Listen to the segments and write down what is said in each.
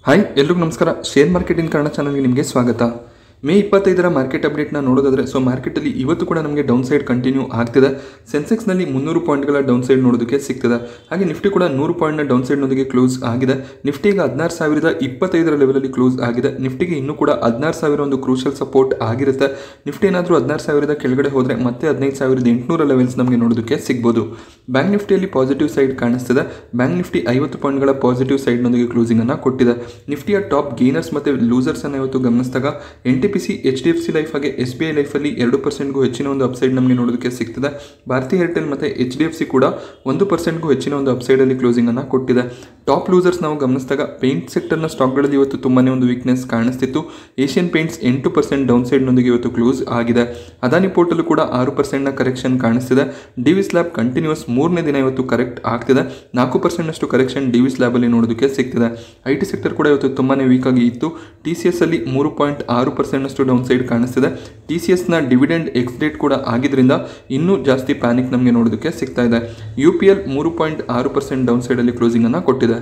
hi ಎಲ್ರಿಗೂ ನಮಸ್ಕಾರ share market in Kannada ಚಾನಲ್ಗೆ ನಿಮಗೆ ಸ್ವಾಗತ ಮೇ ಇಪ್ಪತ್ತೈದರ ಮಾರ್ಕೆಟ್ ಅಪ್ಡೇಟ್ನ ನೋಡೋದಾದ್ರೆ ಸೊ ಮಾರ್ಕೆಟಲ್ಲಿ ಇವತ್ತು ಕೂಡ ನಮಗೆ ಡೌನ್ ಸೈಡ್ ಕಂಟಿನ್ಯೂ ಆಗ್ತಿದೆ ಸೆನ್ಸೆಕ್ಸ್ನಲ್ಲಿ ಮುನ್ನೂರು ಪಾಯಿಂಟ್ಗಳ ಡೌನ್ ಸೈಡ್ ನೋಡೋದಕ್ಕೆ ಸಿಗ್ತದೆ ಹಾಗೆ ನಿಫ್ಟಿ ಕೂಡ ನೂರು ಪಾಯಿಂಟ್ನ ಡೌನ್ ಸೈಡ್ನೊಂದಿಗೆ ಕ್ಲೋಸ್ ಆಗಿದೆ ನಿಫ್ಟಿಗೆ ಹದಿನಾರು ಸಾವಿರದ ಇಪ್ಪತ್ತೈದರ ಲೆವೆಲಲ್ಲಿ ಕ್ಲೋಸ್ ಆಗಿದೆ ನಿಫ್ಟಿಗೆ ಇನ್ನೂ ಕೂಡ ಹದಿನಾರು ಸಾವಿರ ಒಂದು ಕ್ರೂಷಲ್ ಸಪೋರ್ಟ್ ಆಗಿರುತ್ತೆ ನಿಫ್ಟಿ ಏನಾದರೂ ಹದಿನಾರು ಸಾವಿರದ ಕೆಳಗಡೆ ಹೋದರೆ ಮತ್ತೆ ಹದಿನೈದು ಸಾವಿರದ ಎಂಟುನೂರ ಲೆವೆಲ್ಸ್ ನಮಗೆ ನೋಡೋದಕ್ಕೆ ಸಿಗ್ಬೋದು ಬ್ಯಾಂಕ್ ನಿಫ್ಟಿಯಲ್ಲಿ ಪಾಸಿಟಿವ್ ಸೈಡ್ ಕಾಣಿಸ್ತಿದೆ ಬ್ಯಾಂಕ್ ನಿಫ್ಟಿ ಐವತ್ತು ಪಾಯಿಂಟ್ಗಳ ಪಾಸಿಟಿವ್ ಸೈಡ್ನೊಂದಿಗೆ ಕ್ಲೋಸಿಂಗ್ ಅನ್ನು ಕೊಟ್ಟಿದೆ ನಿಫ್ಟಿಯ ಟಾಪ್ ಗೇನರ್ಸ್ ಮತ್ತು ಲೂಸರ್ಸ್ ಅನ್ನು ಇವತ್ತು ಗಮನಿಸಿದಾಗ N T P C H D F C life ಹಾಗೆ ಎಸ್ ಬಿ ಐ ಲೈಫಲ್ಲಿ ಎರಡು ಪರ್ಸೆಂಟ್ಗೂ ಹೆಚ್ಚಿನ ಒಂದು ಅಪ್ಸೈಡ್ ನಮಗೆ ನೋಡೋದಕ್ಕೆ ಸಿಗ್ತದೆ ಭಾರತೀಯ ಏರ್ಟೆಲ್ ಮತ್ತು ಎಚ್ ಡಿ ಎಫ್ ಸಿ ಕೂಡ ಒಂದು ಪರ್ಸೆಂಟ್ಗೂ ಹೆಚ್ಚಿನ ಒಂದು ಅಪ್ಸೈಡಲ್ಲಿ ಕ್ಲೋಸಿಂಗ್ ಅನ್ನು ಕೊಟ್ಟಿದೆ ಟಾಪ್ ಲೂಸರ್ಸ್ ನಾವು ಗಮನಿಸಿದಾಗ ಪೇಂಟ್ ಸೆಕ್ಟರ್ನ ಸ್ಟಾಕ್ಗಳಲ್ಲಿ ಇವತ್ತು ತುಂಬಾನೇ ಒಂದು ವೀಕ್ನೆಸ್ ಕಾಣಿಸ್ತಿತ್ತು ಏಷ್ಯನ್ ಪೇಂಟ್ಸ್ ಎಂಟು ಪರ್ಸೆಂಟ್ ಡೌನ್ ಸೈಡ್ನೊಂದಿಗೆ ಇವತ್ತು ಕ್ಲೋಸ್ ಆಗಿದೆ ಅದಾನಿ ಪೋರ್ಟಲ್ ಕೂಡ ಆರು ಪರ್ಸೆಂಟ್ನ ಕರೆಕ್ಷನ್ ಕಾಣಿಸ್ತಿದೆ ಡಿವಿಸ್ ಲ್ಯಾಬ್ ಕಂಟಿನ್ಯೂಸ್ ಮೂರನೇ ದಿನ ಇವತ್ತು ಕರೆಕ್ಟ್ ಆಗ್ತಿದೆ ನಾಲ್ಕು ಪರ್ಸೆಂಟ್ನಷ್ಟು ಕರೆಕ್ಷನ್ ಡಿವಿಸ್ ಲ್ಯಾಬಲ್ಲಿ ನೋಡೋದಕ್ಕೆ ಸಿಗ್ತಿದೆ ಐ ಟಿ ಸೆಕ್ಟರ್ ಕೂಡ ಇವತ್ತು ತುಂಬಾನೇ ವೀಕ್ ಆಗಿ ಇತ್ತು ಟಿ ಸಿ ಎಸ್ ಅಲ್ಲಿ ಮೂರು ಪಾಯಿಂಟ್ ಆರು ಪರ್ಸೆಂಟ್ನಷ್ಟು ಡೌನ್ ಸೈಡ್ ಕಾಣಿಸ್ತಿದೆ ಟಿ ಸಿ ಎಸ್ನ ಡಿವಿಡೆಂಡ್ ಎಕ್ಸ್ ಡೇಟ್ ಕೂಡ ಆಗಿದ್ರಿಂದ ಇನ್ನೂ ಜಾಸ್ತಿ ಪ್ಯಾನಿಕ್ ನಮಗೆ ನೋಡೋದಕ್ಕೆ ಸಿಗ್ತಾ ಇದೆ ಯು ಪಿ ಎಲ್ ಮೂರು ಪಾಯಿಂಟ್ ಆರು ಪರ್ಸೆಂಟ್ ಡೌನ್ ಸೈಡಲ್ಲಿ ಕ್ಲೋಸಿಂಗ್ ಅನ್ನು ಕೊಟ್ಟಿದೆ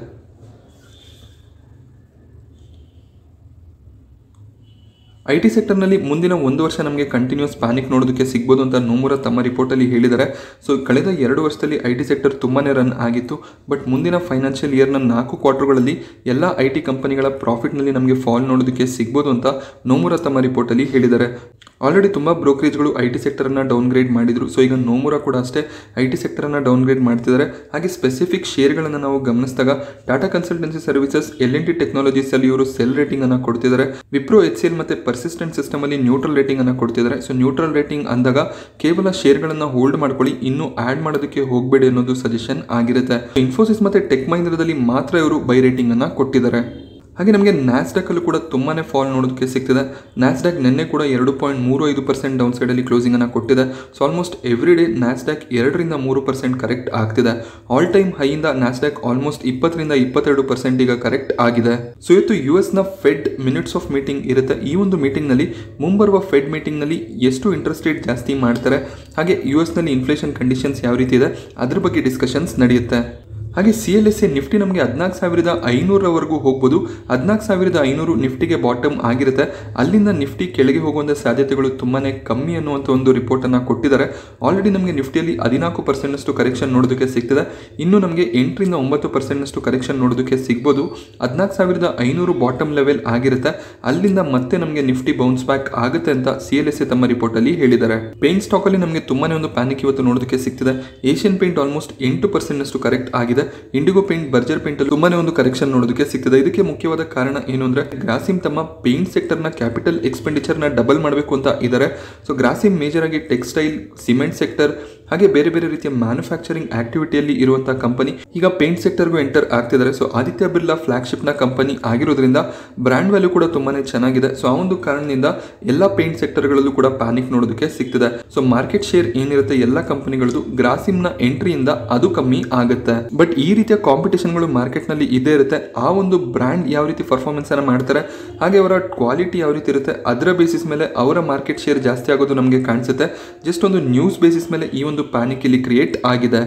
ಐ ಟಿ ಸೆಕ್ಟರ್ನಲ್ಲಿ ಮುಂದಿನ ಒಂದು ವರ್ಷ ನಮಗೆ ಕಂಟಿನ್ಯೂಸ್ ಪ್ಯಾನಿಕ್ ನೋಡೋದಕ್ಕೆ ಸಿಗ್ಬೋದು ಅಂತ ನೋಮುರ ತಮ್ಮ ರಿಪೋರ್ಟಲ್ಲಿ ಹೇಳಿದ್ದಾರೆ ಸೊ ಕಳೆದ ಎರಡು ವರ್ಷದಲ್ಲಿ ಐ ಟಿ ಸೆಕ್ಟರ್ ತುಂಬಾನೇ ರನ್ ಆಗಿತ್ತು ಬಟ್ ಮುಂದಿನ ಫೈನಾನ್ಷಿಯಲ್ ಇಯರ್ನ ನಾಲ್ಕು ಕ್ವಾರ್ಟರ್ಗಳಲ್ಲಿ ಎಲ್ಲ ಐ ಟಿ ಕಂಪನಿಗಳ ಪ್ರಾಫಿಟ್ನಲ್ಲಿ ನಮಗೆ ಫಾಲ್ ನೋಡೋದಕ್ಕೆ ಸಿಗ್ಬೋದು ಅಂತ ನೋಮುರ ತಮ್ಮ ರಿಪೋರ್ಟಲ್ಲಿ ಹೇಳಿದ್ದಾರೆ ಆಲ್ರೆಡಿ ತುಂಬ ಬ್ರೋಕರೇಜ್ಗಳು ಐ ಟಿ ಸೆಕ್ಟರನ್ನು ಡೌನ್ಗ್ರೇಡ್ ಮಾಡಿದರು ಸೊ ಈಗ ನೋಮುರ ಕೂಡ ಅಷ್ಟೇ ಐ ಟಿ ಸೆಕ್ಟರನ್ನು ಡೌನ್ಗ್ರೇಡ್ ಮಾಡ್ತಿದ್ದಾರೆ ಹಾಗೆ ಸ್ಪೆಸಿಫಿಕ್ ಶೇರ್ಗಳನ್ನು ನಾವು ಗಮನಿಸಿದಾಗ Tata consultancy services L N T ಟೆಕ್ನಾಲಜೀಸಲ್ಲಿ ಇವರು ಸೆಲ್ ರೇಟಿಂಗ್ ಅನ್ನು ಕೊಡ್ತಿದ್ದಾರೆ ವಿಪ್ರೋ ಎಚ್ ಸಿ ಎಲ್ ಮತ್ತು ಪರ್ಸಿಸ್ಟೆಂಟ್ ಸಿಸ್ಟಮ್ ಅಲ್ಲಿ ನ್ಯೂಟ್ರಲ್ ರೇಟಿಂಗ್ ಅನ್ನು ಕೊಡ್ತಿದ್ದಾರೆ ಸೊ ನ್ಯೂಟ್ರಲ್ ರೇಟಿಂಗ್ ಅಂದಾಗ ಕೇವಲ ಶೇರ್ಗಳನ್ನು ಹೋಲ್ಡ್ ಮಾಡ್ಕೊಳ್ಳಿ ಇನ್ನು ಆಡ್ ಮಾಡೋದಕ್ಕೆ ಹೋಗಬೇಡಿ ಅನ್ನೋದು ಸಜೆಷನ್ ಆಗಿರುತ್ತೆ ಇನ್ಫೋಸಿಸ್ ಮತ್ತು ಟೆಕ್ ಮಹೀಂದ್ರದಲ್ಲಿ ಮಾತ್ರ ಇವರು ಬೈ ರೇಟಿಂಗ್ ಅನ್ನು ಕೊಟ್ಟಿದ್ದಾರೆ ಹಾಗೆ ನಮಗೆ ನ್ಯಾಸ್ಡಾಕಲ್ಲೂ ಕೂಡ ತುಂಬಾನೇ ಫಾಲ್ ನೋಡೋದಕ್ಕೆ ಸಿಗ್ತಿದೆ ನ್ಯಾಸ್ಡಾಕ್ ನಿನ್ನೆ ಕೂಡ ಎರಡು ಪಾಯಿಂಟ್ ಮೂರು ಐದು ಪರ್ಸೆಂಟ್ ಡೌನ್ ಸೈಡಲ್ಲಿ ಕ್ಲೋಸಿಂಗ್ ಅನ್ನು ಕೊಟ್ಟಿದೆ so almost every day Nasdaq ಎರಡರಿಂದ ಮೂರು ಪರ್ಸೆಂಟ್ ಕರೆಕ್ಟ್ ಆಗ್ತಿದೆ ಆಲ್ ಟೈಮ್ ಹೈಯಿಂದ ನ್ಯಾಸ್ಡಾಕ್ ಆಲ್ಮೋಸ್ಟ್ ಇಪ್ಪತ್ತರಿಂದ ಇಪ್ಪತ್ತೆರಡು ಪರ್ಸೆಂಟ್ ಈಗ ಕರೆಕ್ಟ್ ಆಗಿದೆ ಸೊ ಇವತ್ತು ಯು ಎಸ್ನ ಫೆಡ್ ಮಿನಿಟ್ಸ್ ಆಫ್ ಮೀಟಿಂಗ್ ಇರುತ್ತೆ ಈ ಒಂದು ಮೀಟಿಂಗ್ನಲ್ಲಿ ಮುಂಬರುವ ಫೆಡ್ ಮೀಟಿಂಗ್ನಲ್ಲಿ ಎಷ್ಟು ಇಂಟ್ರೆಸ್ಟ್ ರೇಟ್ ಜಾಸ್ತಿ ಮಾಡ್ತಾರೆ ಹಾಗೆ ಯು ಎಸ್ನಲ್ಲಿ ಇನ್ಫ್ಲೇಷನ್ ಕಂಡೀಷನ್ಸ್ ಯಾವ ರೀತಿ ಇದೆ ಅದ್ರ ಬಗ್ಗೆ ಡಿಸ್ಕಷನ್ಸ್ ನಡೆಯುತ್ತೆ ಹಾಗೆ C L S A Nifty ನಮಗೆ ಹದಿನಾಲ್ಕು ಸಾವಿರದ ಐನೂರವರೆಗೂ ಹೋಗ್ಬೋದು ಹದಿನಾಲ್ಕು ಸಾವಿರದ ಐನೂರು ನಿಫ್ಟಿಗೆ ಬಾಟಮ್ ಆಗಿರುತ್ತೆ ಅಲ್ಲಿಂದ ನಿಫ್ಟಿ ಕೆಳಗೆ ಹೋಗುವಂಥ ಸಾಧ್ಯತೆಗಳು ತುಂಬಾ ಕಮ್ಮಿ ಅನ್ನುವಂಥ ಒಂದು ರಿಪೋರ್ಟನ್ನು ಕೊಟ್ಟಿದ್ದಾರೆ ಆಲ್ರೆಡಿ ನಮಗೆ ನಿಫ್ಟಿಯಲ್ಲಿ ಹದಿನಾಲ್ಕು ಪರ್ಸೆಂಟ್ನಷ್ಟು ಕರೆಕ್ಷನ್ ನೋಡೋದಕ್ಕೆ ಸಿಗ್ತದೆ ಇನ್ನು ನಮಗೆ ಎಂಟರಿಂದ ಒಂಬತ್ತು ಪರ್ಸೆಂಟ್ನಷ್ಟು ಕರೆಕ್ಷನ್ ನೋಡೋದಕ್ಕೆ ಸಿಗ್ಬೋದು ಹದಿನಾಲ್ಕು ಸಾವಿರದ ಐನೂರು ಬಾಟಮ್ ಲೆವೆಲ್ ಆಗಿರುತ್ತೆ ಅಲ್ಲಿಂದ ಮತ್ತೆ ನಮಗೆ ನಿಫ್ಟಿ ಬೌನ್ಸ್ ಬ್ಯಾಕ್ ಆಗುತ್ತೆ ಅಂತ ಸಿ ಎಲ್ ಎಸ್ ಎ ತಮ್ಮ ರಿಪೋರ್ಟಲ್ಲಿ ಹೇಳಿದ್ದಾರೆ ಪೇಂಟ್ ಸ್ಟಾಕಲ್ಲಿ ನಮಗೆ ತುಂಬಾನೇ ಒಂದು ಪ್ಯಾನಿಕ್ ಇವತ್ತು ನೋಡೋದಕ್ಕೆ ಸಿಗ್ತಿದೆ ಏಷ್ಯನ್ ಪೇಂಟ್ ಆಲ್ಮೋಸ್ಟ್ ಎಂಟು ಪರ್ಸೆಂಟ್ನಷ್ಟು ಕರೆಕ್ಟ್ ಆಗಿದೆ ಇಂಡಿಗೋ ಪೇಂಟ್ ಬರ್ಜರ್ ಪೇಂಟ್ ಅಲ್ಲಿ ತುಂಬಾನೇ ಒಂದು ಕರೆಕ್ಷನ್ ನೋಡೋದಕ್ಕೆ ಸಿಗ್ತದೆ ಇದಕ್ಕೆ ಮುಖ್ಯವಾದ ಕಾರಣ ಏನು ಅಂದ್ರೆ ಗ್ರಾಸಿಮ್ ತಮ್ಮ ಪೇಂಟ್ ಸೆಕ್ಟರ್ ನ ಕ್ಯಾಪಿಟಲ್ ಎಕ್ಸ್ಪೆಂಡಿಚರ್ ನ ಡಬಲ್ ಮಾಡಬೇಕು ಅಂತ ಇದ್ದಾರೆ ಸೊ ಗ್ರಾಸಿಮ್ ಮೇಜರ್ ಆಗಿ ಟೆಕ್ಸ್ಟೈಲ್ ಸಿಮೆಂಟ್ ಸೆಕ್ಟರ್ ಹಾಗೆ ಬೇರೆ ಬೇರೆ ರೀತಿಯ ಮ್ಯಾನುಫ್ಯಾಕ್ಚರಿಂಗ್ ಆಕ್ಟಿವಿಟಿಯಲ್ಲಿ ಇರುವಂತಹ ಕಂಪನಿ ಈಗ ಪೇಂಟ್ ಸೆಕ್ಟರ್ಗೂ ಎಂಟರ್ ಆಗ್ತಿದ್ದಾರೆ ಸೊ ಆದಿತ್ಯ ಬಿರ್ಲಾ ಫ್ಲಾಗ್ಶಿಪ್ ನ ಕಂಪನಿ ಆಗಿರೋದ್ರಿಂದ ಬ್ರ್ಯಾಂಡ್ ವ್ಯಾಲ್ಯೂ ಕೂಡ ತುಂಬಾನೇ ಚೆನ್ನಾಗಿದೆ ಸೊ ಆ ಒಂದು ಕಾರಣದಿಂದ ಎಲ್ಲ ಪೇಂಟ್ ಸೆಕ್ಟರ್ಗಳಲ್ಲೂ ಕೂಡ ಪ್ಯಾನಿಕ್ ನೋಡೋದಕ್ಕೆ ಸಿಗ್ತದೆ ಸೊ ಮಾರ್ಕೆಟ್ ಶೇರ್ ಏನಿರುತ್ತೆ ಎಲ್ಲ ಕಂಪನಿಗಳದ್ದು ಗ್ರಾಸಿಮ್ ನ ಎಂಟ್ರಿಯಿಂದ ಅದು ಕಮ್ಮಿ ಆಗುತ್ತೆ ಬಟ್ ಈ ರೀತಿಯ ಕಾಂಪಿಟೇಷನ್ಗಳು ಮಾರ್ಕೆಟ್ನಲ್ಲಿ ಇದ್ದೇ ಇರುತ್ತೆ ಆ ಒಂದು ಬ್ರ್ಯಾಂಡ್ ಯಾವ ರೀತಿ ಪರ್ಫಾರ್ಮೆನ್ಸ್ ಅನ್ನು ಮಾಡ್ತಾರೆ ಹಾಗೆ ಅವರ ಕ್ವಾಲಿಟಿ ಯಾವ ರೀತಿ ಇರುತ್ತೆ ಅದರ ಬೇಸಿಸ್ ಮೇಲೆ ಅವರ ಮಾರ್ಕೆಟ್ ಶೇರ್ ಜಾಸ್ತಿ ಆಗೋದು ನಮಗೆ ಕಾಣಿಸುತ್ತೆ ಜಸ್ಟ್ ಒಂದು ನ್ಯೂಸ್ ಬೇಸಿಸ್ ಮೇಲೆ ಈ ಒಂದು ಪ್ಯಾನಿಕ್ ಇಲ್ಲಿ ಕ್ರಿಯೇಟ್ ಆಗಿದೆ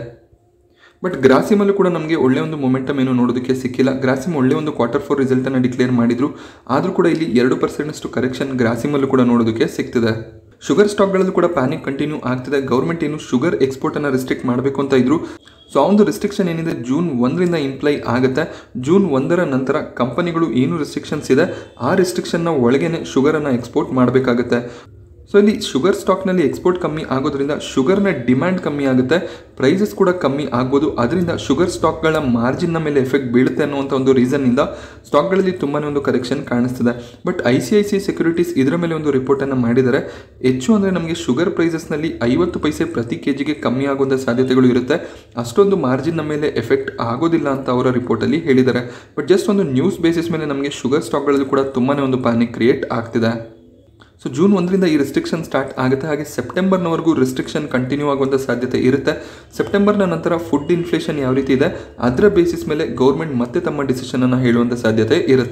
ಬಟ್ ಗ್ರಾಸಿಮಲ್ಲೂ ಕೂಡ ನಮಗೆ ಒಳ್ಳೆ ಒಂದು ಮೊಮೆಂಟಮ್ ಏನು ನೋಡೋದಕ್ಕೆ ಸಿಕ್ಕಿಲ್ಲ ಗ್ರಾಸಿಮ್ ಒಳ್ಳೆ ಒಂದು ಕ್ವಾರ್ಟರ್ ಫೋರ್ ರಿಸಲ್ಟನ್ನು ಡಿಕ್ಲೇರ್ ಮಾಡಿದ್ರು ಆದರೂ ಕೂಡ ಇಲ್ಲಿ ಎರಡು ಪರ್ಸೆಂಟಷ್ಟು ಕರೆಕ್ಷನ್ ಗ್ರಾಸಿಮಲ್ಲೂ ಕೂಡ ನೋಡೋದಕ್ಕೆ ಸಿಗ್ತಿದೆ ಶುಗರ್ ಸ್ಟಾಕ್ಗಳಲ್ಲೂ ಕೂಡ ಪ್ಯಾನಿಕ್ ಕಂಟಿನ್ಯೂ ಆಗ್ತಿದೆ ಗೌರ್ಮೆಂಟ್ ಏನು ಶುಗರ್ ಎಕ್ಸ್ಪೋರ್ಟನ್ನು ರಿಸ್ಟ್ರಿಕ್ಟ್ ಮಾಡಬೇಕು ಅಂತ ಇದ್ರು ಸೊ ಆ ಒಂದು ರಿಸ್ಟ್ರಿಕ್ಷನ್ ಏನಿದೆ ಜೂನ್ ಒಂದರಿಂದ ಇಂಪ್ಲೈ ಆಗುತ್ತೆ ಜೂನ್ ಒಂದರ ನಂತರ ಕಂಪನಿಗಳು ಏನು ರಿಸ್ಟ್ರಿಕ್ಷನ್ಸ್ ಇದೆ ಆ ರಿಸ್ಟ್ರಿಕ್ಷನ್ನ ಒಳಗೇನೆ ಶುಗರನ್ನು ಎಕ್ಸ್ಪೋರ್ಟ್ ಮಾಡಬೇಕಾಗುತ್ತೆ ಸೊ ಇಲ್ಲಿ ಶುಗರ್ ಸ್ಟಾಕ್ನಲ್ಲಿ ಎಕ್ಸ್ಪೋರ್ಟ್ ಕಮ್ಮಿ ಆಗೋದ್ರಿಂದ ಶುಗರ್ನ ಡಿಮ್ಯಾಂಡ್ ಕಮ್ಮಿ ಆಗುತ್ತೆ ಪ್ರೈಸಸ್ ಕೂಡ ಕಮ್ಮಿ ಆಗ್ಬೋದು ಅದರಿಂದ ಶುಗರ್ ಸ್ಟಾಕ್ಗಳ ಮಾರ್ಜಿನ್ನ ಮೇಲೆ ಎಫೆಕ್ಟ್ ಬೀಳುತ್ತೆ ಅನ್ನುವಂಥ ಒಂದು ರೀಸನ್ನಿಂದ ಸ್ಟಾಕ್ಗಳಲ್ಲಿ ತುಂಬಾ ಒಂದು ಕರೆಕ್ಷನ್ ಕಾಣಿಸ್ತಿದೆ but I C I C securities ಇದರ ಮೇಲೆ ಒಂದು ರಿಪೋರ್ಟನ್ನು ಮಾಡಿದ್ದಾರೆ ಹೆಚ್ಚು ಅಂದರೆ ನಮಗೆ ಶುಗರ್ ಪ್ರೈಸಸ್ನಲ್ಲಿ ಐವತ್ತು ಪೈಸೆ ಪ್ರತಿ ಕೆ ಜಿಗೆ ಕಮ್ಮಿ ಆಗುವಂಥ ಸಾಧ್ಯತೆಗಳು ಇರುತ್ತೆ ಅಷ್ಟೊಂದು ಮಾರ್ಜಿನ್ನ ಮೇಲೆ ಎಫೆಕ್ಟ್ ಆಗೋದಿಲ್ಲ ಅಂತ ಅವರ ರಿಪೋರ್ಟಲ್ಲಿ ಹೇಳಿದ್ದಾರೆ ಬಟ್ ಜಸ್ಟ್ ಒಂದು ನ್ಯೂಸ್ ಬೇಸಿಸ್ ಮೇಲೆ ನಮಗೆ ಶುಗರ್ ಸ್ಟಾಕ್ಗಳಲ್ಲಿ ಕೂಡ ತುಂಬಾ ಒಂದು ಪ್ಯಾನಿಕ್ ಕ್ರಿಯೇಟ್ ಆಗ್ತಿದೆ ಸೊ ಜೂನ್ ಒಂದರಿಂದ ಈ ರಿಸ್ಟ್ರಿಕ್ಷನ್ ಸ್ಟಾರ್ಟ್ ಆಗುತ್ತೆ ಹಾಗೆ ಸೆಪ್ಟೆಂಬರ್ನವರೆಗೂ ರಿಸ್ಟ್ರಿಕ್ಷನ್ ಕಂಟಿನ್ಯೂ ಆಗುವಂಥ ಸಾಧ್ಯತೆ ಇರುತ್ತೆ ಸೆಪ್ಟೆಂಬರ್ನ ನಂತರ ಫುಡ್ ಇನ್ಫ್ಲೇಷನ್ ಯಾವ ರೀತಿ ಇದೆ ಅದರ ಬೇಸಿಸ್ ಮೇಲೆ ಗೌರ್ಮೆಂಟ್ ಮತ್ತೆ ತಮ್ಮ ಡಿಸಿಷನನ್ನು ಹೇಳುವಂಥ ಸಾಧ್ಯತೆ ಇರುತ್ತೆ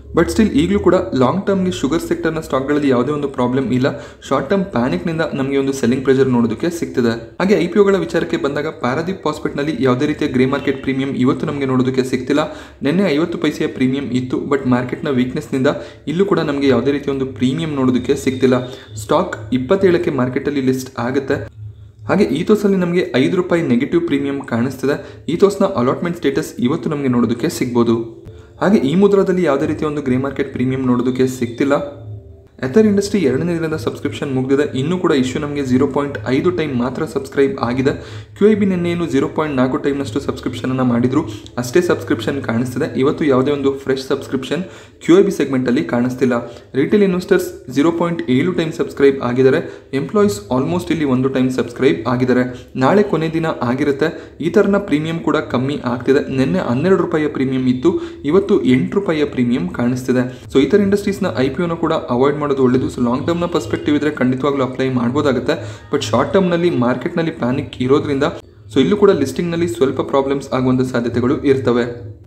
ಬಟ್ ಸ್ಟಿಲ್ ಈಗಲೂ ಕೂಡ ಲಾಂಗ್ ಟರ್ಮ್ಗೆ ಶುಗರ್ ಸೆಕ್ಟರ್ನ ಸ್ಟಾಕ್ಗಳಲ್ಲಿ ಯಾವುದೇ ಒಂದು ಪ್ರಾಬ್ಲಮ್ ಇಲ್ಲ ಶಾರ್ಟ್ ಟರ್ಮ್ ಪ್ಯಾನಿಕ್ನಿಂದ ನಮಗೆ ಒಂದು ಸೆಲ್ಲಿಂಗ್ ಪ್ರೆಷರ್ ನೋಡೋದಕ್ಕೆ ಸಿಗ್ತದೆ ಹಾಗೆ ಐ ಪಿ ಒಗಳ ವಿಚಾರಕ್ಕೆ ಬಂದಾಗ ಪಾರಾದೀಪ್ ಹಾಸ್ಪಿಟ್ನಲ್ಲಿ ಯಾವುದೇ ರೀತಿಯ ಗ್ರೇ ಮಾರ್ಕೆಟ್ ಪ್ರೀಮಿಯಂ ಇವತ್ತು ನಮಗೆ ನೋಡೋದಕ್ಕೆ ಸಿಗ್ತಿಲ್ಲ ನಿನ್ನೆ ಐವತ್ತು ಪೈಸೆಯ ಪ್ರೀಮಿಯಂ ಇತ್ತು ಬಟ್ ಮಾರ್ಕೆಟ್ನ ವೀಕ್ನೆಸ್ನಿಂದ ಇಲ್ಲೂ ಕೂಡ ನಮಗೆ ಯಾವುದೇ ರೀತಿಯ ಒಂದು ಪ್ರೀಮಿಯಂ ನೋಡೋದಕ್ಕೆ ಸಿಗ್ತಿಲ್ಲ ಸ್ಟಾಕ್ ಇಪ್ಪತ್ತೇಳಕ್ಕೆ ಮಾರ್ಕೆಟಲ್ಲಿ ಲಿಸ್ಟ್ ಆಗುತ್ತೆ ಹಾಗೆ ಈತೋಸಲ್ಲಿ ನಮಗೆ ಐದು ರೂಪಾಯಿ ನೆಗೆಟಿವ್ ಪ್ರೀಮಿಯಂ ಕಾಣಿಸ್ತಿದೆ ಈತೋಸ್ನ ಅಲಾಟ್ಮೆಂಟ್ ಸ್ಟೇಟಸ್ ಇವತ್ತು ನಮಗೆ ನೋಡೋದಕ್ಕೆ ಸಿಗ್ಬೋದು ಹಾಗೆ ಈ ಮುದ್ರದಲ್ಲಿ ಯಾವುದೇ ರೀತಿಯ ಒಂದು ಗ್ರೇ ಮಾರ್ಕೆಟ್ ಪ್ರೀಮಿಯಂ ನೋಡೋದಕ್ಕೆ ಸಿಗ್ತಿಲ್ಲ ಎಥರ್ ಇಂಡಸ್ಟ್ರಿ ಎರಡನೇ ದಿನದ ಸಬ್ಸ್ಕ್ರಿಪ್ಷನ್ ಮುಗಿದಿದೆ ಇನ್ನೂ ಕೂಡ ಇಶ್ಯೂ ನಮಗೆ ಜೀರೋ ಪಾಯಿಂಟ್ ಐದು ಟೈಮ್ ಮಾತ್ರ ಸಬ್ಸ್ಕ್ರೈಬ್ ಆಗಿದೆ ಕ್ಯೂ ಐ ಬಿ ನಿನ್ನೆಯನ್ನು ಜೀರೋ ಪಾಯಿಂಟ್ ನಾಲ್ಕು ಟೈಮ್ನಷ್ಟು ಸಬ್ಸ್ಕ್ರಿಪ್ಷನನ್ನು ಮಾಡಿದ್ರು ಅಷ್ಟೇ ಸಬ್ಸ್ಕ್ರಿಪ್ಷನ್ ಕಾಣಿಸ್ತಿದೆ ಇವತ್ತು ಯಾವುದೇ ಒಂದು fresh subscription Q I B ಸೆಗ್ಮೆಂಟಲ್ಲಿ ಕಾಣಿಸ್ತಿಲ್ಲ ರಿಟೇಲ್ ಇನ್ವೆಸ್ಟರ್ಸ್ ಜೀರೋ ಪಾಯಿಂಟ್ ಏಳು ಟೈಮ್ ಸಬ್ಸ್ಕ್ರೈಬ್ ಆಗಿದ್ದಾರೆ ಎಂಪ್ಲಾಯೀಸ್ ಆಲ್ಮೋಸ್ಟ್ ಇಲ್ಲಿ ಒಂದು ಟೈಮ್ ಸಬ್ಸ್ಕ್ರೈಬ್ ಆಗಿದ್ದಾರೆ ನಾಳೆ ಕೊನೆ ದಿನ ಆಗಿರುತ್ತೆ ಈ ಥರನ ಪ್ರೀಮಿಯಂ ಕೂಡ ಕಮ್ಮಿ ಆಗ್ತಿದೆ ನಿನ್ನೆ ಹನ್ನೆರಡು ರೂಪಾಯಿಯ ಪ್ರೀಮಿಯಂ ಇತ್ತು ಇವತ್ತು ಎಂಟು ರೂಪಾಯಿಯ ಪ್ರೀಮಿಯಂ ಕಾಣಿಸ್ತಿದೆ ಸೊ ಇತರ ಇಂಡಸ್ಟ್ರೀಸ್ನ ಐ ಪಿ ಕೂಡ ಅವಾಯ್ಡ್ ಮಾಡೋದು ಒಳ್ಳೆಯದು ಸೊ ಲಾಂಗ್ ಟರ್ಮ್ನ ಪರ್ಸ್ಪೆಕ್ಟಿವ್ ಇದ್ರೆ ಖಂಡಿತವಾಗ್ಲೂ ಅಪ್ಲೈ ಮಾಡ್ಬೋದಾಗುತ್ತೆ ಬಟ್ ಶಾರ್ಟ್ ಟರ್ಮ್ನಲ್ಲಿ ಮಾರ್ಕೆಟ್ನಲ್ಲಿ ಪ್ಯಾನಿಕ್ ಇರೋದ್ರಿಂದ ಸೊ ಇಲ್ಲೂ ಕೂಡ ಲಿಸ್ಟಿಂಗ್ನಲ್ಲಿ ಸ್ವಲ್ಪ ಪ್ರಾಬ್ಲಮ್ಸ್ ಆಗುವಂಥ ಸಾಧ್ಯತೆಗಳು ಇರ್ತವೆ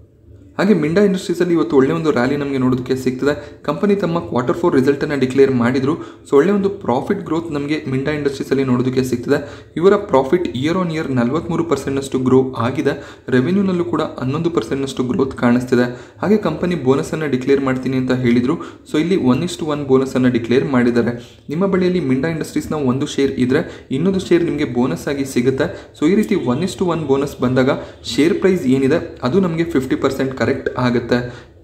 ಹಾಗೆ ಮಿಂಡಾ ಇಂಡಸ್ಟ್ರೀಸಲ್ಲಿ ಇವತ್ತು ಒಳ್ಳೆ ಒಂದು ರ್ಯಾಲಿ ನಮಗೆ ನೋಡೋದಕ್ಕೆ ಸಿಗ್ತದೆ ಕಂಪನಿ ತಮ್ಮ ಕ್ವಾರ್ಟರ್ ಫೋರ್ ರಿಸಲ್ಟನ್ನು ಡಿಕ್ಲೇರ್ ಮಾಡಿದ್ರು ಸೊ ಒಳ್ಳೆ ಒಂದು ಪ್ರಾಫಿಟ್ ಗ್ರೋತ್ ನಮಗೆ ಮಿಂಡಾ ಇಂಡಸ್ಟ್ರೀಸಲ್ಲಿ ನೋಡೋದಕ್ಕೆ ಸಿಗ್ತದೆ ಇವರ ಪ್ರಾಫಿಟ್ ಇಯರ್ ಆನ್ ಇಯರ್ ನಲವತ್ತ್ಮೂರು ಪರ್ಸೆಂಟ್ನಷ್ಟು ಗ್ರೋ ಆಗಿದೆ ರೆವೆನ್ಯೂನಲ್ಲೂ ಕೂಡ ಹನ್ನೊಂದು ಪರ್ಸೆಂಟ್ನಷ್ಟು ಗ್ರೋತ್ ಕಾಣಿಸ್ತಿದೆ ಹಾಗೆ ಕಂಪನಿ ಬೋನಸನ್ನು ಡಿಕ್ಲೇರ್ ಮಾಡ್ತೀನಿ ಅಂತ ಹೇಳಿದರು ಸೊ ಇಲ್ಲಿ ಒನ್ ಇಷ್ಟು ಒನ್ ಬೋನಸನ್ನು ಡಿಕ್ಲೇರ್ ಮಾಡಿದ್ದಾರೆ ನಿಮ್ಮ ಬಳಿಯಲ್ಲಿ ಮಿಂಡಾ ಇಂಡಸ್ಟ್ರೀಸ್ನ ಒಂದು ಶೇರ್ ಇದ್ದರೆ ಇನ್ನೊಂದು ಶೇರ್ ನಿಮಗೆ ಬೋನಸ್ ಆಗಿ ಸಿಗುತ್ತೆ ಸೊ ಈ ರೀತಿ ಒನ್ ಇಷ್ಟು ಒನ್ ಬೋನಸ್ ಬಂದಾಗ ಶೇರ್ ಪ್ರೈಸ್ ಏನಿದೆ ಅದು ನಮಗೆ ಫಿಫ್ಟಿ ಪರ್ಸೆಂಟ್ ಕರೆಕ್ಟ್ ಆಗುತ್ತೆ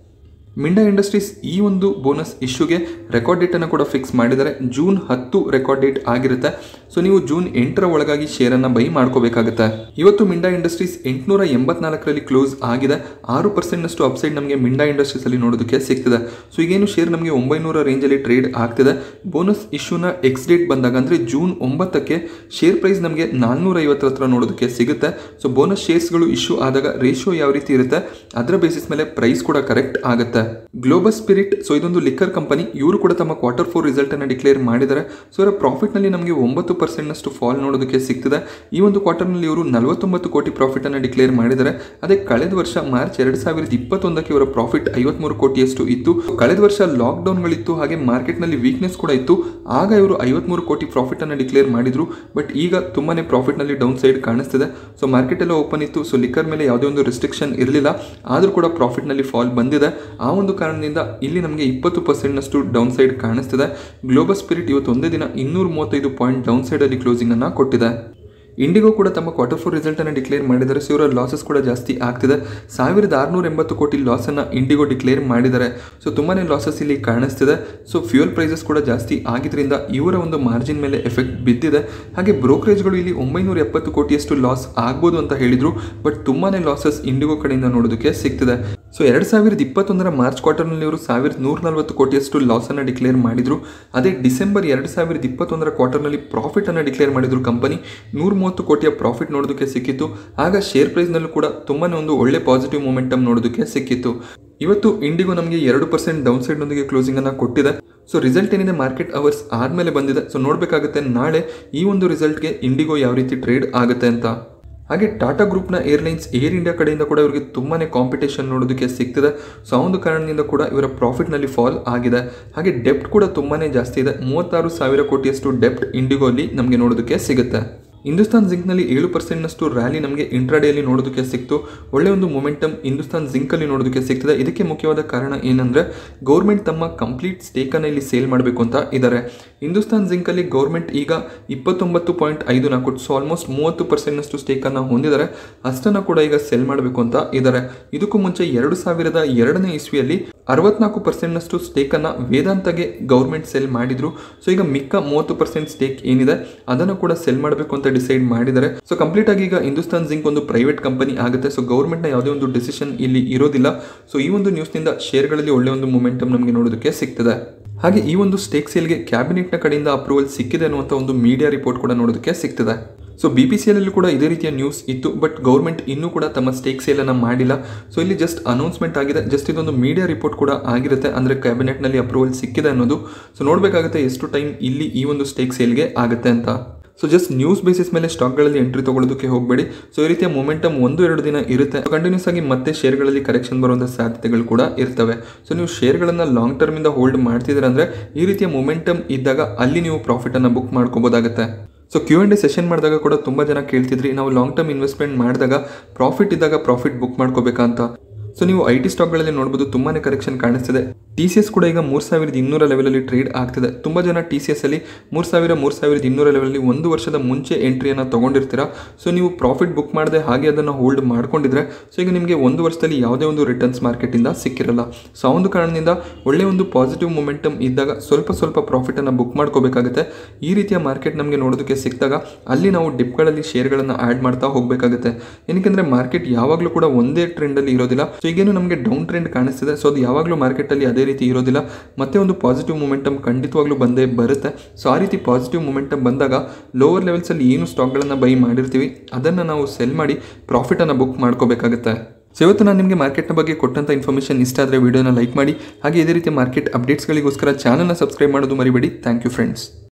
ಮಿಂಡಾ ಇಂಡಸ್ಟ್ರೀಸ್ ಈ ಒಂದು ಬೋನಸ್ ಇಶ್ಯೂಗೆ ರೆಕಾರ್ಡ್ ಡೇಟನ್ನು ಕೂಡ ಫಿಕ್ಸ್ ಮಾಡಿದ್ದಾರೆ ಜೂನ್ ಹತ್ತು ರೆಕಾರ್ಡ್ ಡೇಟ್ ಆಗಿರುತ್ತೆ ಸೊ ನೀವು ಜೂನ್ ಎಂಟರ ಒಳಗಾಗಿ ಶೇರನ್ನು ಬೈ ಮಾಡ್ಕೋಬೇಕಾಗುತ್ತೆ ಇವತ್ತು ಮಿಂಡಾ ಇಂಡಸ್ಟ್ರೀಸ್ ಎಂಟುನೂರ ಎಂಬತ್ನಾಲ್ಕರಲ್ಲಿ ಕ್ಲೋಸ್ ಆಗಿದೆ ಆರು ಪರ್ಸೆಂಟ್ನಷ್ಟು ಅಪ್ಸೈಡ್ ನಮಗೆ ಮಿಂಡಾ ಇಂಡಸ್ಟ್ರೀಸಲ್ಲಿ ನೋಡೋದಕ್ಕೆ ಸಿಗ್ತದೆ ಸೊ ಈಗೇನು ಶೇರ್ ನಮಗೆ ಒಂಬೈನೂರ ರೇಂಜಲ್ಲಿ ಟ್ರೇಡ್ ಆಗ್ತಿದೆ ಬೋನಸ್ ಇಶ್ಯೂನ ಎಕ್ಸ್ ಡೇಟ್ ಬಂದಾಗ ಅಂದರೆ ಜೂನ್ ಒಂಬತ್ತಕ್ಕೆ ಶೇರ್ ಪ್ರೈಸ್ ನಮಗೆ ನಾಲ್ನೂರ ಐವತ್ತರ ಹತ್ರ ನೋಡೋದಕ್ಕೆ ಸಿಗುತ್ತೆ ಸೊ ಬೋನಸ್ ಶೇರ್ಸ್ಗಳು ಇಶ್ಯೂ ಆದಾಗ ರೇಷಿಯೋ ಯಾವ ರೀತಿ ಇರುತ್ತೆ ಅದರ ಬೇಸಿಸ್ ಮೇಲೆ ಪ್ರೈಸ್ ಕೂಡ ಕರೆಕ್ಟ್ ಆಗುತ್ತೆ ಗ್ಲೋಬಲ್ ಸ್ಪಿರಿಟ್ ಸೊ ಇದೊಂದು ಲಿಕ್ಕರ್ ಕಂಪನಿ ಇವರು ಕೂಡ ತಮ್ಮ ಕ್ವಾರ್ಟರ್ ಫೋರ್ ರಿಸಲ್ಟ್ ಅನ್ನು ಡಿಕ್ಲೇರ್ ಮಾಡಿದ್ದಾರೆ ಸೊ ಇವರ ಪ್ರಾಫಿಟ್ ನಲ್ಲಿ ನಮಗೆ ಒಂಬತ್ತು ಪರ್ಸೆಂಟ್ನಷ್ಟು ಫಾಲ್ ನೋಡೋದಕ್ಕೆ ಸಿಗ್ತದೆ ಈ ಒಂದು ಕ್ವಾರ್ಟರ್ನಲ್ಲಿ ಇವರು ನಲವತ್ತೊಂಬತ್ತು ಕೋಟಿ ಪ್ರಾಫಿಟ್ ಅನ್ನು ಡಿಕ್ಲೇರ್ ಮಾಡಿದ್ದಾರೆ ಅದೇ ಕಳೆದ ವರ್ಷ ಮಾರ್ಚ್ ಎರಡು ಸಾವಿರದ ಇಪ್ಪತ್ತೊಂದಕ್ಕೆ ಇವರ ಪ್ರಾಫಿಟ್ ಐವತ್ಮೂರು ಕೋಟಿಯಷ್ಟು ಇತ್ತು ಕಳೆದ ವರ್ಷ ಲಾಕ್ಡೌನ್ಗಳಿತ್ತು ಹಾಗೆ ಮಾರ್ಕೆಟ್ನಲ್ಲಿ ವೀಕ್ನೆಸ್ ಕೂಡ ಇತ್ತು ಆಗ ಇವರು ಐವತ್ಮೂರು ಕೋಟಿ ಪ್ರಾಫಿಟ್ ಅನ್ನು ಡಿಕ್ಲೇರ್ ಮಾಡಿದ್ರು ಬಟ್ ಈಗ ತುಂಬಾನೇ ಪ್ರಾಫಿಟ್ ನಲ್ಲಿ ಡೌನ್ ಸೈಡ್ ಕಾಣಿಸ್ತಿದೆ ಸೊ ಮಾರ್ಕೆಟ್ ಎಲ್ಲ ಓಪನ್ ಇತ್ತು ಸೊ ಲಿಕ್ಕರ್ ಮೇಲೆ ಯಾವುದೇ ಒಂದು ರೆಸ್ಟ್ರಿಕ್ಷನ್ ಇರಲಿಲ್ಲ ಆದರೂ ಕೂಡ ಪ್ರಾಫಿಟ್ ನಲ್ಲಿ ಫಾಲ್ ಬಂದಿದೆ ಆ ಒಂದು ಕಾರಣದಿಂದ ಇಲ್ಲಿ ನಮಗೆ ಇಪ್ಪತ್ತು ಪರ್ಸೆಂಟ್ನಷ್ಟು ಡೌನ್ ಸೈಡ್ ಕಾಣಿಸ್ತಿದೆ ಗ್ಲೋಬಲ್ ಸ್ಪಿರಿಟ್ ಇವತ್ತು ಒಂದೇ ದಿನ ಇನ್ನೂರ ಮೂವತ್ತೈದು ಪಾಯಿಂಟ್ ಡೌನ್ ಸೈಡಲ್ಲಿ ಕ್ಲೋಸಿಂಗ್ ಅನ್ನು ಕೊಟ್ಟಿದೆ ಇಂಡಿಗೋ ಕೂಡ ತಮ್ಮ ಕ್ವಾರ್ಟರ್ ಫೋರ್ ರಿಸಲ್ಟನ್ನು ಡಿಕ್ಲೇರ್ ಮಾಡಿದ್ದಾರೆ ಸೊ ಇವರ ಲಾಸಸ್ ಕೂಡ ಜಾಸ್ತಿ ಆಗ್ತಿದೆ ಸಾವಿರದ ಆರುನೂರ ಎಂಬತ್ತು ಕೋಟಿ ಲಾಸನ್ನು ಇಂಡಿಗೋ ಡಿಕ್ಲೇರ್ ಮಾಡಿದ್ದಾರೆ ಸೊ ತುಂಬಾ ಲಾಸಸ್ ಇಲ್ಲಿ ಕಾಣಿಸ್ತಿದೆ ಸೊ ಫ್ಯೂಯಲ್ ಪ್ರೈಸಸ್ ಕೂಡ ಜಾಸ್ತಿ ಆಗಿದ್ರಿಂದ ಇವರ ಒಂದು ಮಾರ್ಜಿನ್ ಮೇಲೆ ಎಫೆಕ್ಟ್ ಬಿದ್ದಿದೆ ಹಾಗೆ ಬ್ರೋಕರೇಜ್ಗಳು ಇಲ್ಲಿ ಒಂಬೈನೂರ ಎಪ್ಪತ್ತು ಕೋಟಿಯಷ್ಟು ಲಾಸ್ ಆಗ್ಬೋದು ಅಂತ ಹೇಳಿದರು ಬಟ್ ತುಂಬಾ ಲಾಸಸ್ ಇಂಡಿಗೋ ಕಡೆಯಿಂದ ನೋಡೋದಕ್ಕೆ ಸಿಗ್ತಿದೆ ಸೊ ಎರಡು ಸಾವಿರದ ಇಪ್ಪತ್ತೊಂದರ ಮಾರ್ಚ್ ಕ್ವಾರ್ಟರ್ನಲ್ಲಿ ಅವರು ಸಾವಿರದ ನೂರ ನಲವತ್ತು ಕೋಟಿಯಷ್ಟು ಲಾಸನ್ನು ಡಿಕ್ಲೇರ್ ಮಾಡಿದರು ಅದೇ ಡಿಸೆಂಬರ್ ಎರಡು ಸಾವಿರದ ಇಪ್ಪತ್ತೊಂದರ ಕ್ವಾರ್ಟರ್ನಲ್ಲಿ ಪ್ರಾಫಿಟನ್ನು ಡಿಕ್ಲೇರ್ ಮಾಡಿದ್ರು ಕಂಪನಿ ನೂರ ಮೂವತ್ತು ಕೋಟಿಯ ಪ್ರಾಫಿಟ್ ನೋಡೋದಕ್ಕೆ ಸಿಕ್ಕಿತ್ತು ಆಗ ಶೇರ್ ಪ್ರೈಸ್ನಲ್ಲೂ ಕೂಡ ತುಂಬಾ ಒಂದು ಒಳ್ಳೆ ಪಾಸಿಟಿವ್ ಮೊಮೆಂಟಮ್ ನೋಡೋದಕ್ಕೆ ಸಿಕ್ಕಿತ್ತು ಇವತ್ತು ಇಂಡಿಗೋ ನಮಗೆ ಎರಡು ಪರ್ಸೆಂಟ್ ಡೌನ್ ಸೈಡ್ನೊಂದಿಗೆ ಕ್ಲೋಸಿಂಗನ್ನು ಕೊಟ್ಟಿದೆ ಸೊ ರಿಸಲ್ಟ್ ಏನಿದೆ ಮಾರ್ಕೆಟ್ ಅವರ್ಸ್ ಆದಮೇಲೆ ಬಂದಿದೆ ಸೊ ನೋಡಬೇಕಾಗುತ್ತೆ ನಾಳೆ ಈ ಒಂದು ರಿಸಲ್ಟ್ಗೆ ಇಂಡಿಗೋ ಯಾವ ರೀತಿ ಟ್ರೇಡ್ ಆಗುತ್ತೆ ಅಂತ ಹಾಗೆ ಟಾಟಾ ಗ್ರೂಪ್ನ ಏರ್ಲೈನ್ಸ್ ಏರ್ ಇಂಡಿಯಾ ಕಡೆಯಿಂದ ಕೂಡ ಇವರಿಗೆ ತುಂಬಾ ಕಾಂಪಿಟೇಷನ್ ನೋಡೋದಕ್ಕೆ ಸಿಗ್ತದೆ ಸೊ ಆ ಒಂದು ಕಾರಣದಿಂದ ಕೂಡ ಇವರ ಪ್ರಾಫಿಟ್ನಲ್ಲಿ ಫಾಲ್ ಆಗಿದೆ ಹಾಗೆ ಡೆಪ್ಟ್ ಕೂಡ ತುಂಬಾ ಜಾಸ್ತಿ ಇದೆ ಮೂವತ್ತಾರು ಸಾವಿರ ಕೋಟಿಯಷ್ಟು ಡೆಪ್ಟ್ ಇಂಡಿಗೋಲಿ ನಮಗೆ ನೋಡೋದಕ್ಕೆ ಸಿಗುತ್ತೆ ಹಿಂದೂಸ್ತಾನ್ ಜಿಂಕ್ನಲ್ಲಿ ಏಳು ಪರ್ಸೆಂಟ್ನಷ್ಟು ರ್ಯಾಲಿ ನಮಗೆ ಇಂಟ್ರಾಡೇಯಲ್ಲಿ ನೋಡೋದಕ್ಕೆ ಸಿಕ್ತು ಒಳ್ಳೆಯ ಒಂದು ಮೊಮೆಂಟಮ್ ಹಿಂದೂಸ್ತಾನ್ ಜಿಂಕಲ್ಲಿ ನೋಡೋದಕ್ಕೆ ಸಿಗ್ತದೆ ಇದಕ್ಕೆ ಮುಖ್ಯವಾದ ಕಾರಣ ಏನಂದರೆ ಗೌರ್ಮೆಂಟ್ ತಮ್ಮ ಕಂಪ್ಲೀಟ್ ಸ್ಟೇಕನ್ನು ಇಲ್ಲಿ ಸೇಲ್ ಮಾಡಬೇಕು ಅಂತ ಇದ್ದಾರೆ ಹಿಂದೂಸ್ತಾನ್ ಜಿಂಕಲ್ಲಿ ಗೌರ್ಮೆಂಟ್ ಈಗ ಇಪ್ಪತ್ತೊಂಬತ್ತು ಪಾಯಿಂಟ್ ಐದು ನಾಲ್ಕು ಸೊ ಆಲ್ಮೋಸ್ಟ್ ಮೂವತ್ತು ಪರ್ಸೆಂಟ್ನಷ್ಟು ಸ್ಟೇಕನ್ನು ಹೊಂದಿದ್ದಾರೆ ಅಷ್ಟನ್ನು ಕೂಡ ಈಗ ಸೆಲ್ ಮಾಡಬೇಕು ಅಂತ ಇದ್ದಾರೆ ಇದಕ್ಕೂ ಮುಂಚೆ ಎರಡು ಸಾವಿರದ ಎರಡನೇ ಇಸ್ವಿಯಲ್ಲಿ ಅರವತ್ನಾಲ್ಕು ಪರ್ಸೆಂಟ್ನಷ್ಟು ಸ್ಟೇಕನ್ನು ವೇದಾಂತಗೆ ಗೌರ್ಮೆಂಟ್ ಸೆಲ್ ಮಾಡಿದ್ರು ಸೊ ಈಗ ಮಿಕ್ಕ ಮೂವತ್ತು ಪರ್ಸೆಂಟ್ ಸ್ಟೇಕ್ ಏನಿದೆ ಅದನ್ನು ಕೂಡ ಸೆಲ್ ಮಾಡಬೇಕು ಅಂತ ಡಿಸೈಡ್ ಮಾಡಿದ್ದಾರೆ ಸೊ ಕಂಪ್ಲೀಟ್ ಆಗಿ ಈಗ ಹಿಂದೂಸ್ತಾನ್ ಜಿಂಕ್ ಒಂದು ಪ್ರೈವೇಟ್ ಕಂಪನಿ ಆಗುತ್ತೆ ಸೊ ಗೌರ್ಮೆಂಟ್ನ ಯಾವುದೇ ಒಂದು ಡಿಸಿಷನ್ ಇಲ್ಲಿ ಇರೋದಿಲ್ಲ ಸೊ ಈ ಒಂದು ನ್ಯೂಸ್ನಿಂದ ಶೇರ್ಗಳಲ್ಲಿ ಒಳ್ಳೆ ಒಂದು ಮೊಮೆಂಟಮ್ ನಮಗೆ ನೋಡೋದಕ್ಕೆ ಸಿಗ್ತದೆ ಹಾಗೆ ಈ ಒಂದು ಸ್ಟೇಕ್ ಸೇಲ್ಗೆ ಕ್ಯಾಬಿನೆಟ್ನ ಕಡೆಯಿಂದ ಅಪ್ರೂವಲ್ ಸಿಕ್ಕಿದೆ ಅನ್ನುವಂಥ ಒಂದು ಮೀಡಿಯಾ ರಿಪೋರ್ಟ್ ಕೂಡ ನೋಡೋದಕ್ಕೆ ಸಿಗ್ತದೆ ಸೊ ಬಿ ಪಿ ಸಿ ಎಲ್ಲೂ ಕೂಡ ಇದೇ ರೀತಿಯ ನ್ಯೂಸ್ ಇತ್ತು ಬಟ್ ಗೌರ್ಮೆಂಟ್ ಇನ್ನೂ ಕೂಡ ತಮ್ಮ ಸ್ಟೇಕ್ ಸೇಲನ್ನು ಮಾಡಿಲ್ಲ ಸೊ ಇಲ್ಲಿ ಜಸ್ಟ್ ಅನೌನ್ಸ್ಮೆಂಟ್ ಆಗಿದೆ ಜಸ್ಟ್ ಇದೊಂದು ಮೀಡಿಯಾ ರಿಪೋರ್ಟ್ ಕೂಡ ಆಗಿರುತ್ತೆ ಅಂದರೆ ಕ್ಯಾಬಿನೆಟ್ನಲ್ಲಿ ಅಪ್ರೂವಲ್ ಸಿಕ್ಕಿದೆ ಅನ್ನೋದು ಸೊ ನೋಡಬೇಕಾಗುತ್ತೆ ಎಷ್ಟು ಟೈಮ್ ಇಲ್ಲಿ ಈ ಒಂದು ಸ್ಟೇಕ್ ಸೇಲ್ಗೆ ಆಗುತ್ತೆ ಅಂತ ಸೊ ಜಸ್ಟ್ ನ್ಯೂಸ್ ಬೇಸಿಸ್ ಮೇಲೆ ಸ್ಟಾಕ್ಗಳಲ್ಲಿ ಎಂಟ್ರಿ ತಗೊಳ್ಳೋದಕ್ಕೆ ಹೋಗಬೇಡಿ ಸೊ ಈ ರೀತಿಯ ಮೊಮೆಂಟಮ್ ಒಂದು ಎರಡು ದಿನ ಇರುತ್ತೆ ಕಂಟಿನ್ಯೂಸ್ ಆಗಿ ಮತ್ತೆ ಶೇರ್ಗಳಲ್ಲಿ ಕರೆಕ್ಷನ್ ಬರುವಂಥ ಸಾಧ್ಯತೆಗಳು ಕೂಡ ಇರ್ತವೆ ಸೊ ನೀವು ಶೇರ್ಗಳನ್ನು ಲಾಂಗ್ ಟರ್ಮಿಂದ ಹೋಲ್ಡ್ ಮಾಡ್ತಿದ್ದೀರ ಅಂದರೆ ಈ ರೀತಿಯ ಮೊಮೆಂಟಮ್ ಇದ್ದಾಗ ಅಲ್ಲಿ ನೀವು ಪ್ರಾಫಿಟನ್ನು ಬುಕ್ ಮಾಡ್ಕೋಬೋದಾಗುತ್ತೆ so Q and D session ಮಾಡಿದಾಗ ಕೂಡ ತುಂಬ ಜನ ಕೇಳ್ತಿದ್ರಿ ನಾವು ಲಾಂಗ್ ಟರ್ಮ್ ಇನ್ವೆಸ್ಟ್ಮೆಂಟ್ ಮಾಡಿದಾಗ ಪ್ರಾಫಿಟ್ ಇದ್ದಾಗ ಪ್ರಾಫಿಟ್ ಬುಕ್ ಮಾಡ್ಕೋಬೇಕಾ ಅಂತ ಸೊ ನೀವು ಐ ಟಿ ಸ್ಟಾಕ್ಗಳಲ್ಲಿ ನೋಡ್ಬೋದು ತುಂಬಾ ಕರೆಕ್ಷನ್ ಕಾಣಿಸ್ತಿದೆ ಟಿ ಸಿ ಎಸ್ ಕೂಡ ಈಗ ಮೂರು ಸಾವಿರದ ಇನ್ನೂರ ಲೆವೆಲಲ್ಲಿ ಟ್ರೇಡ್ ಆಗ್ತಿದೆ ತುಂಬ ಜನ ಟಿ ಸಿ ಎಸ್ ಅಲ್ಲಿ ಮೂರು ಸಾವಿರ ಮೂರು ಸಾವಿರದ ಇನ್ನೂರ ಲೆವೆಲಲ್ಲಿ ಒಂದು ವರ್ಷದ ಮುಂಚೆ ಎಂಟ್ರಿಯನ್ನು ತೊಗೊಂಡಿರ್ತೀರಾ ಸೊ ನೀವು ಪ್ರಾಫಿಟ್ ಬುಕ್ ಮಾಡದೆ ಹಾಗೆ ಅದನ್ನು ಹೋಲ್ಡ್ ಮಾಡ್ಕೊಂಡಿದ್ರೆ ಸೊ ಈಗ ನಿಮಗೆ ಒಂದು ವರ್ಷದಲ್ಲಿ ಯಾವುದೇ ಒಂದು ರಿಟರ್ನ್ಸ್ ಮಾರ್ಕೆಟಿಂದ ಸಿಕ್ಕಿರಲ್ಲ ಸೊ ಆ ಒಂದು ಕಾರಣದಿಂದ ಒಳ್ಳೆಯ ಒಂದು ಪಾಸಿಟಿವ್ ಮೊಮೆಂಟಮ್ ಇದ್ದಾಗ ಸ್ವಲ್ಪ ಸ್ವಲ್ಪ ಪ್ರಾಫಿಟನ್ನು ಬುಕ್ ಮಾಡ್ಕೋಬೇಕಾಗುತ್ತೆ ಈ ರೀತಿಯ ಮಾರ್ಕೆಟ್ ನಮಗೆ ನೋಡೋದಕ್ಕೆ ಸಿಕ್ಕಿದಾಗ ಅಲ್ಲಿ ನಾವು ಡಿಪ್ಗಳಲ್ಲಿ ಶೇರ್ಗಳನ್ನು ಆ್ಯಡ್ ಮಾಡ್ತಾ ಹೋಗಬೇಕಾಗುತ್ತೆ ಏನಕ್ಕೆಂದರೆ ಮಾರ್ಕೆಟ್ ಯಾವಾಗಲೂ ಕೂಡ ಒಂದೇ ಟ್ರೆಂಡಲ್ಲಿ ಇರೋದಿಲ್ಲ ಸೊ ಈಗೇನು ನಮಗೆ ಡೌನ್ ಟ್ರೆಂಡ್ ಕಾಣಿಸ್ತಿದೆ ಸೊ ಅದು ಯಾವಾಗಲೂ ಮಾರ್ಕೆಟಲ್ಲಿ ಅದೇ ರೀತಿ ಇರೋದಿಲ್ಲ ಮತ್ತೆ ಒಂದು ಪಾಸಿಟಿವ್ ಮೊಮೆಂಟಮ್ ಖಂಡಿತವಾಗ್ಲೂ ಬಂದೇ ಬರುತ್ತೆ ಸೊ ಆ ರೀತಿ ಪಾಸಿಟಿವ್ ಮೊಮೆಂಟಮ್ ಬಂದಾಗ ಲೋವರ್ ಲೆವೆಲ್ಸಲ್ಲಿ ಏನು ಸ್ಟಾಕ್ಗಳನ್ನು ಬೈ ಮಾಡಿರ್ತೀವಿ ಅದನ್ನು ನಾವು ಸೆಲ್ ಮಾಡಿ ಪ್ರಾಫಿಟನ್ನು ಬುಕ್ ಮಾಡ್ಕೋಬೇಕಾಗುತ್ತೆ ಸೊ ಇವತ್ತು ನಾನು ನಿಮಗೆ ಮಾರ್ಕೆಟ್ನ ಬಗ್ಗೆ ಕೊಟ್ಟಂಥ ಇನ್ಫಾರ್ಮೇಷನ್ ಇಷ್ಟ ಆದರೆ ವಿಡಿಯೋನ ಲೈಕ್ ಮಾಡಿ ಹಾಗೆ ಇದೇ ರೀತಿ ಮಾರ್ಕೆಟ್ ಅಪ್ಡೇಟ್ಸ್ಗಳಿಗೋಸ್ಕರ ಚಾನಲ್ನ ಸಬ್ಸ್ಕ್ರೈಬ್ ಮಾಡೋದು ಮರಿಬೇಡಿ ಥ್ಯಾಂಕ್ ಯು ಫ್ರೆಂಡ್ಸ್